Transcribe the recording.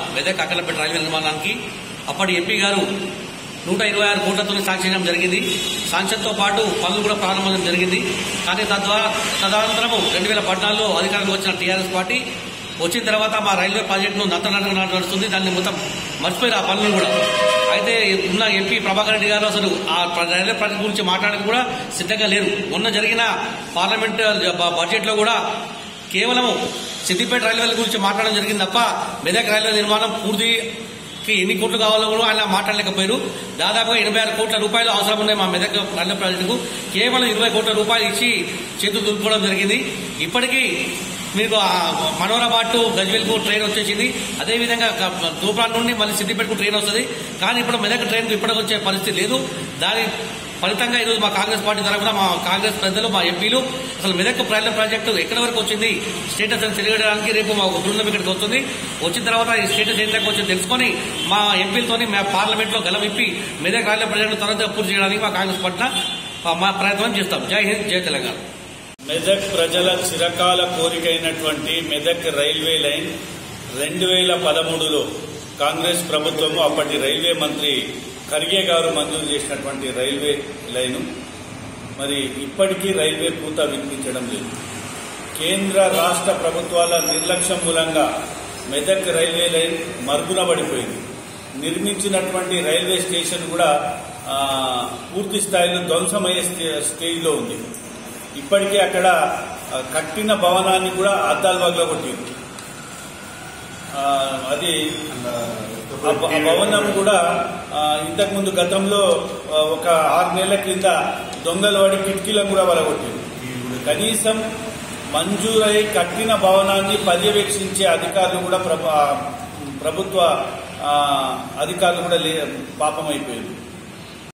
Medak అక్కలపేట railway నిర్మాణానికి అప్పటి MP గారు నూట ఇరవై ఆరు కోట్లతో సాంక్షన్ చేయడం జరిగింది సాంక్షన్తో పాటు పనులు కూడా ప్రారంభించడం జరిగింది కానీ తద్వారా తదనంతరము రెండు వేల పద్నాలుగులో అధికారంలో వచ్చిన టీఆర్ఎస్ పార్టీ వచ్చిన తర్వాత మా రైల్వే ప్రాజెక్టును నంతనటన నడుస్తుంది దాన్ని మొత్తం మర్చిపోయారు ఆ పనులు కూడా అయితే ఉన్న ఎంపీ ప్రభాకర్ రెడ్డి గారు అసలు ఆ రైల్వే ప్రాజెక్ట్ గురించి మాట్లాడడానికి కూడా సిద్ధంగా లేరు మొన్న జరిగిన పార్లమెంట్ బ- బడ్జెట్లో కూడా కేవలం సిద్దిపేట రైల్వేల గురించి మాట్లాడడం జరిగింది తప్ప మెదక్ రైల్వే నిర్మాణం పూర్తికి ఎన్ని కోట్లు కావాలో కూడా ఆయన మాట్లాడలేకపోయారు దాదాపుగా ఎనభై ఆరు కోట్ల రూపాయలు అవసరం ఉన్నాయి మా మెదక్ రైల్వే ప్రాజెక్టుకు కేవలం ఇరవై కోట్ల రూపాయలు ఇచ్చి చేతులు దులుపుకోవడం జరిగింది ఇప్పటికీ మీకు ఆ మనోరాబాద్ టు గజ్వేల్కు ట్రైన్ వచ్చేసింది అదేవిధంగా క- తూప్రాన్ నుండి మళ్ళీ సిద్దిపేటకు ట్రైన్ వస్తుంది కానీ ఇప్పుడు మెదక్ ట్రైన్కు ఇప్పటికి వచ్చే పరిస్థితి లేదు దాని ఫలితంగా ఈరోజు మా కాంగ్రెస్ పార్టీ తరఫున మా కాంగ్రెస్ పెద్దలు మా ఎంపీలు అసలు మెదక్ రైల్వే ప్రాజెక్టు ఎక్కడి వరకు వచ్చింది స్టేటస్ అని తెలియడానికి రేపు మా బృందం ఇక్కడికి వస్తుంది వచ్చిన తర్వాత ఈ స్టేటస్ ఏంటంటే వచ్చింది తెలుసుకొని మా ఎంపీలతోని మా పార్లమెంట్ లో గలవిప్పి మెదక్ రైల్వే ప్రాజెక్టు త్వరగా పూర్తి చేయడానికి మా కాంగ్రెస్ పార్టీ మా ప్రయత్నం చేస్తాం జై హింద్ జై తెలంగాణ మెదక్ ప్రజల చిరకాల కోరికైనటువంటి మెదక్ రైల్వే లైన్ రెండు వేల పదమూడులో కాంగ్రెస్ ప్రభుత్వము అప్పటి రైల్వే మంత్రి ఖర్గే గారు మంజూరు చేసినటువంటి రైల్వే లైను మరి ఇప్పటికీ రైల్వే పూత వినిపించడం లేదు కేంద్ర రాష్ట్ర ప్రభుత్వాల నిర్లక్ష్యం మూలంగా మెదక్ రైల్వే లైన్ మరుగున పడిపోయింది నిర్మించినటువంటి రైల్వే స్టేషన్ కూడా ఆ, పూర్తి స్థాయిలో ధ్వంసమయ్యే స్టే- స్టేజ్లో ఉంది ఇప్పటికే అక్కడ ఆ, కట్టిన భవనాన్ని కూడా అద్దాల బాగ్లో కొట్టింది ఆ, అది ఆ భ- ఆ భవనం కూడా ఆ, ఇంతకుముందు గతంలో ఆ, ఒక ఆరు నెలల క్రింద దొంగలు పడి కిటికీలను కూడా వలగొట్టింది కనీసం మంజూరై కట్టిన భవనాన్ని పర్యవేక్షించే అధికారులు కూడా ప్రభు- ఆ, ప్రభుత్వ ఆ, అధికారులు కూడా లే పాపమైపోయింది